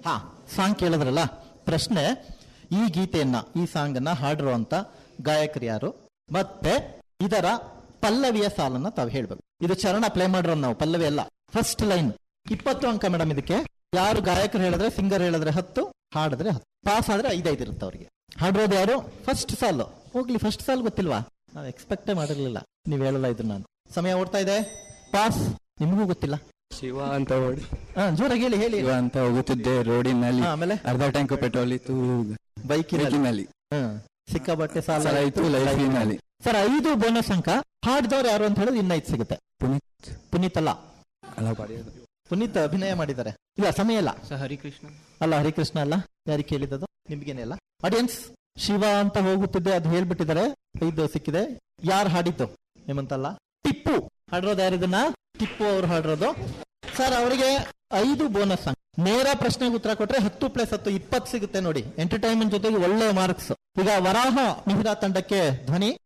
ಹಾ ಸಾಂಗ್ ಕೇಳಿದ್ರಲ್ಲ ಪ್ರಶ್ನೆ ಈ ಗೀತೆಯನ್ನ ಈ ಸಾಂಗ್ ಅನ್ನ ಹಾಡಿರುವಂತ ಗಾಯಕರು ಯಾರು ಮತ್ತೆ ಇದರ ಪಲ್ಲವಿಯ ಸಾಲನ್ನ ತಾವು ಹೇಳ್ಬೇಕು ಇದು ಚರಣ ಪ್ಲೇ ಮಾಡಿರೋ ನಾವು ಪಲ್ಲವಿ ಅಲ್ಲ ಫಸ್ಟ್ ಲೈನ್ ಇಪ್ಪತ್ತು ಅಂಕ ಮೇಡಮ್ ಇದಕ್ಕೆ ಯಾರು ಗಾಯಕರು ಹೇಳಿದ್ರೆ ಸಿಂಗರ್ ಹೇಳಿದ್ರೆ ಹತ್ತು ಹಾಡಿದ್ರೆ ಹತ್ತು ಪಾಸ್ ಆದ್ರೆ ಐದೈದು ಇರುತ್ತೆ ಅವ್ರಿಗೆ ಹಾಡಿರೋದು ಯಾರು ಫಸ್ಟ್ ಸಾಲು ಹೋಗ್ಲಿ ಫಸ್ಟ್ ಸಾಲ್ ಗೊತ್ತಿಲ್ವಾ ನಾವು ಎಕ್ಸ್ಪೆಕ್ಟೇ ಮಾಡಿರ್ಲಿಲ್ಲ ನೀವ್ ಹೇಳಲ್ಲ ಇದು ನಾನು ಸಮಯ ಓಡ್ತಾ ಇದೆ ಪಾಸ್ ನಿಮಗೂ ಗೊತ್ತಿಲ್ಲ ಶಿವ ಅಂತ ಓಡಿ ಹಾ ಜೋರಾಗಿ ಹೇಳಿ ಹೇಳಿ ಶಿವ ಅಂತ ಹೋಗುತ್ತಿದ್ದೆ ರೋಡಿನಲ್ಲಿ ಹಾ, ಆಮೇಲೆ ಅರ್ಧ ಟ್ಯಾಂಕ್ ಪೆಟ್ರೋಲ್ ಇತ್ತು ಬೈಕಿನಲ್ಲಿ ಬೈಕಿನಲ್ಲಿ ಹ್ಮ್. ಸಿಕ್ಕಾಪಟ್ಟೆ ಸಾಲ ಸಾಲ ಇತ್ತು ಲೈಫಿನಲ್ಲಿ ಸರ್ ಐದು ಬೋನಸ್ ಅಂಕ ಹಾಡಿದವ್ರು ಯಾರು ಅಂತ ಹೇಳಿದ್ರೆ ಇನ್ನ ಐದು ಸಿಗುತ್ತೆ ಪುನೀತ್ ಪುನೀತ್ ಅಲ್ಲ ಅಲ್ಲ ಪಡೆಯೋದು ಪುನೀತ್ ಅಭಿನಯ ಮಾಡಿದ್ದಾರೆ ಇಲ್ಲ ಸಮಯ ಇಲ್ಲ ಸರ್ ಹರಿಕೃಷ್ಣ ಅಲ್ಲ ಹರಿಕೃಷ್ಣ ಅಲ್ಲ ಯಾರಿಗೆ ಕೇಳಿದದು ನಿಮ್ಗೇನೆ ಅಲ್ಲ ಆಡಿಯನ್ಸ್ ಶಿವ ಅಂತ ಹೋಗುತ್ತಿದ್ದೆ ಅದು ಹೇಳ್ಬಿಟ್ಟಿದ್ದಾರೆ ಐದು ಸಿಕ್ಕಿದೆ ಯಾರು ಹಾಡಿದ್ದು ನಿಮ್ಮಂತಲ್ಲ ಟಿಪ್ಪು ಹಾಡಿರೋದು ಯಾರಿದನ್ನ ಟಿಪ್ಪು ಅವ್ರು ಹಾಡಿರೋದು ಸರ್ ಅವರಿಗೆ ಐದು ಬೋನಸ್ ಅಂಕ ನೇರ ಪ್ರಶ್ನೆಗೆ ಉತ್ತರ ಕೊಟ್ರೆ ಹತ್ತು ಪ್ಲಸ್ ಹತ್ತು ಇಪ್ಪತ್ತು ಸಿಗುತ್ತೆ ನೋಡಿ ಎಂಟರ್ಟೈನ್ಮೆಂಟ್ ಜೊತೆಗೆ ಒಳ್ಳೆ ಮಾರ್ಕ್ಸ್ ಈಗ ವರಾಹ ಮಿಹಿರಾ ತಂಡಕ್ಕೆ ಧ್ವನಿ